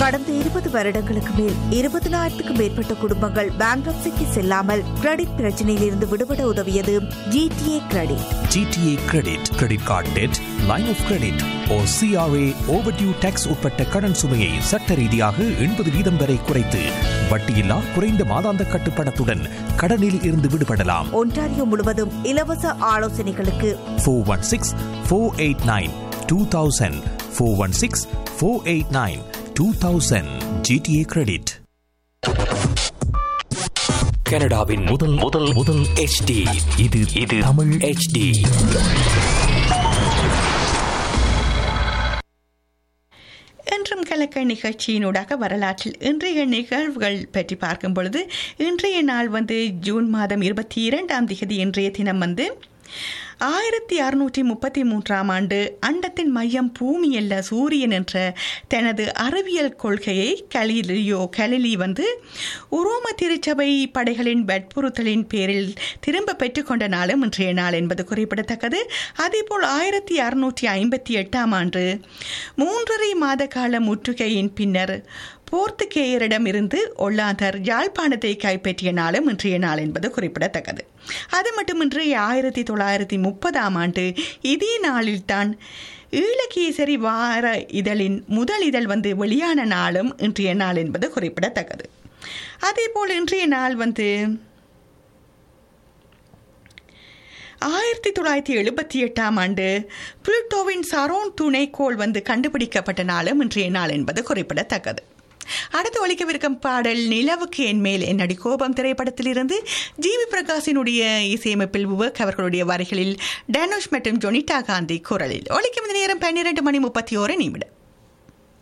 கடந்த இருபது வருடங்களுக்கு மேல் இருபதினாயிரத்துக்கும் மேற்பட்ட குடும்பங்கள் பேங்க்ரப்சிக்கு செல்லாமல் கிரெடிட் பிரச்சனையில் இருந்து விடுபட உதவியது GTA credit GTA credit credit card debt line of credit ஓ சிஆர்ஏ ஓவர்டியூ டேக்ஸ் உட்பட்ட கடன் சுமையை சட்ட ரீதியாக எண்பது வீதம் வரை குறைத்து வட்டியில்லா குறைந்த மாதாந்த கட்டுப்பணத்துடன் கடனில் இருந்து விடுபடலாம் ஒன்டாரியோ முழுவதும் இலவச ஆலோசனைகளுக்கு four one six four eight nine two thousand four one six four eight nine two thousand GTA credit கனடாவின் முதல் முதல் முதல் HD இது இது தமிழ் HD என்றும் கலக்க நிகழ்ச்சியினூடாக வரலாற்றில் இன்றைய நிகழ்வுகள் பற்றி பார்க்கும் பொழுது இன்றைய நாள் வந்து ஜூன் மாதம் இருபத்தி இரண்டாம் தேதி இன்றைய தினம் வந்து ஆயிரத்தி அறுநூற்றி முப்பத்தி மூன்றாம் ஆண்டு அண்டத்தின் மையம் பூமி அல்ல சூரியன் என்ற தனது அறிவியல் கொள்கையை கலிலியோ கலிலி வந்து உரோம திருச்சபை படைகளின் வற்புறுத்தலின் பேரில் திரும்ப பெற்றுக்கொண்ட நாளும் இன்றைய நாள் என்பது குறிப்பிடத்தக்கது அதேபோல் ஆயிரத்தி அறுநூற்றி ஐம்பத்தி எட்டாம் ஆண்டு மூன்றரை மாத கால முற்றுகையின் பின்னர் போர்த்துகேயரிடம் இருந்து ஒல்லாந்தர் யாழ்ப்பாணத்தை கைப்பற்றிய நாளும் இன்றைய நாள் என்பது குறிப்பிடத்தக்கது அது மட்டுமின்றி ஆயிரத்தி தொள்ளாயிரத்தி முப்பதாம் ஆண்டு இதே நாளில்தான் ஈழகேசரி வார இதழின் முதல் இதழ் வந்து வெளியான நாளும் இன்றைய நாள் என்பது குறிப்பிடத்தக்கது அதேபோல் இன்றைய நாள் வந்து ஆயிரத்தி தொள்ளாயிரத்தி எழுபத்தி எட்டாம் ஆண்டு புளுட்டோவின் சரோன் துணைக்கோள் வந்து கண்டுபிடிக்கப்பட்ட நாளும் இன்றைய நாள் என்பது குறிப்பிடத்தக்கது அடுத்து ஒழிக்கவிருக்கும் பாடல் நிலவுக்கு என் மேல் என்னடி கோபம் திரைப்படத்திலிருந்து ஜிவி பிரகாஷினுடைய இசையமைப்பில் விவேக் அவர்களுடைய வரிகளில் டேனுஷ் மற்றும் ஜொனிட்டா காந்தி குரலில் ஒழிக்கும் இந்த நேரம் பன்னிரண்டு மணி முப்பத்தி ஓரு நிமிடம்